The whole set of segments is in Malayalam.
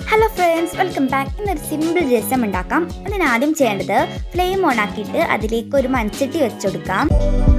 ഹലോ ഫ്രണ്ട്സ് വെൽക്കം ബാക്ക് ഇന്നൊരു സിമ്പിൾ രസം ഉണ്ടാക്കാം അതിന് ആദ്യം ചെയ്യേണ്ടത് ഫ്ലെയിം ഓൺ ആക്കിയിട്ട് അതിലേക്ക് ഒരു മൺചട്ടി വെച്ചെടുക്കാം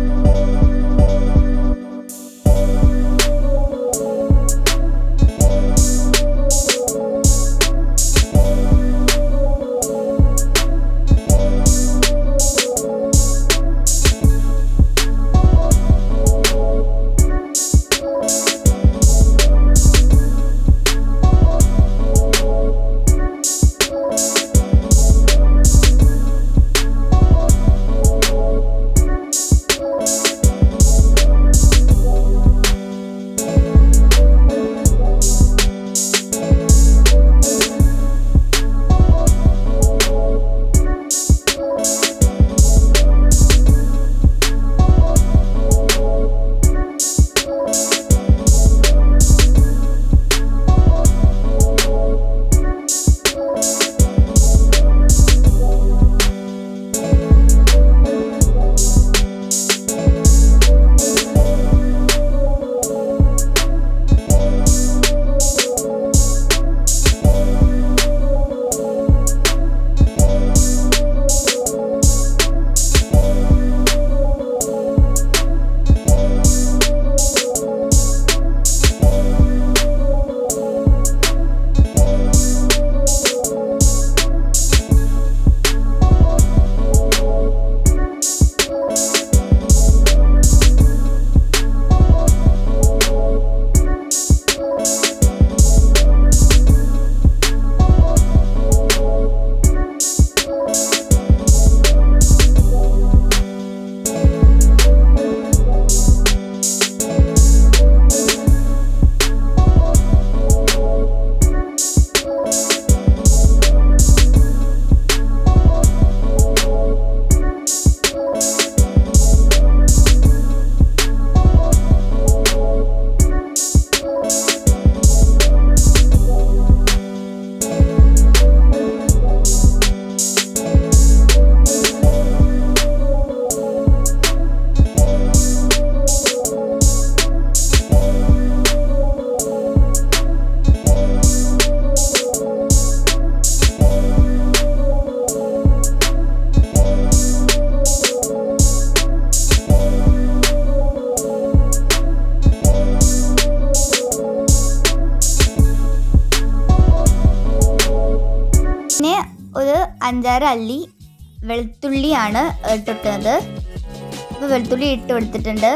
പിന്നെ ഒരു അഞ്ചാറ് അല്ലി വെളുത്തുള്ളിയാണ് ഇട്ടിട്ടത് അപ്പോൾ വെളുത്തുള്ളി ഇട്ട് കൊടുത്തിട്ടുണ്ട്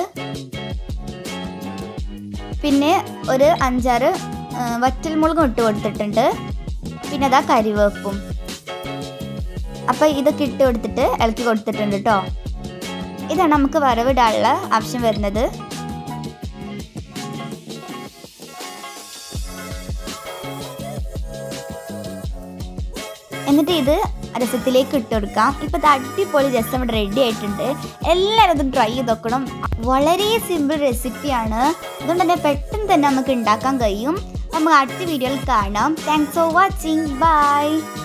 പിന്നെ ഒരു അഞ്ചാറ് ആ, വറ്റൽമുളകും ഇട്ട് കൊടുത്തിട്ടുണ്ട് പിന്നെ അതാ കരിവേപ്പും അപ്പോൾ ഇതൊക്കെ ഇട്ട് കൊടുത്തിട്ട് ഇളക്കി കൊടുത്തിട്ടുണ്ട് കേട്ടോ ഇതാണ് നമുക്ക് വറവിടാനുള്ള ആവശ്യം വരുന്നത് എന്നിട്ട് ഇത് രസത്തിലേക്ക് ഇട്ട് കൊടുക്കാം ഇപ്പം ഇത് അടിപൊളി രസം ഇവിടെ റെഡി ആയിട്ടുണ്ട് എല്ലാവരും ഇത് ട്രൈ ചെയ്ത് നോക്കണം വളരെ സിമ്പിൾ റെസിപ്പിയാണ് അതുകൊണ്ട് തന്നെ പെട്ടെന്ന് തന്നെ നമുക്ക് ഉണ്ടാക്കാൻ കഴിയും നമുക്ക് അടുത്ത വീഡിയോയിൽ കാണാം താങ്ക്സ് ഫോർ വാച്ചിങ് ബൈ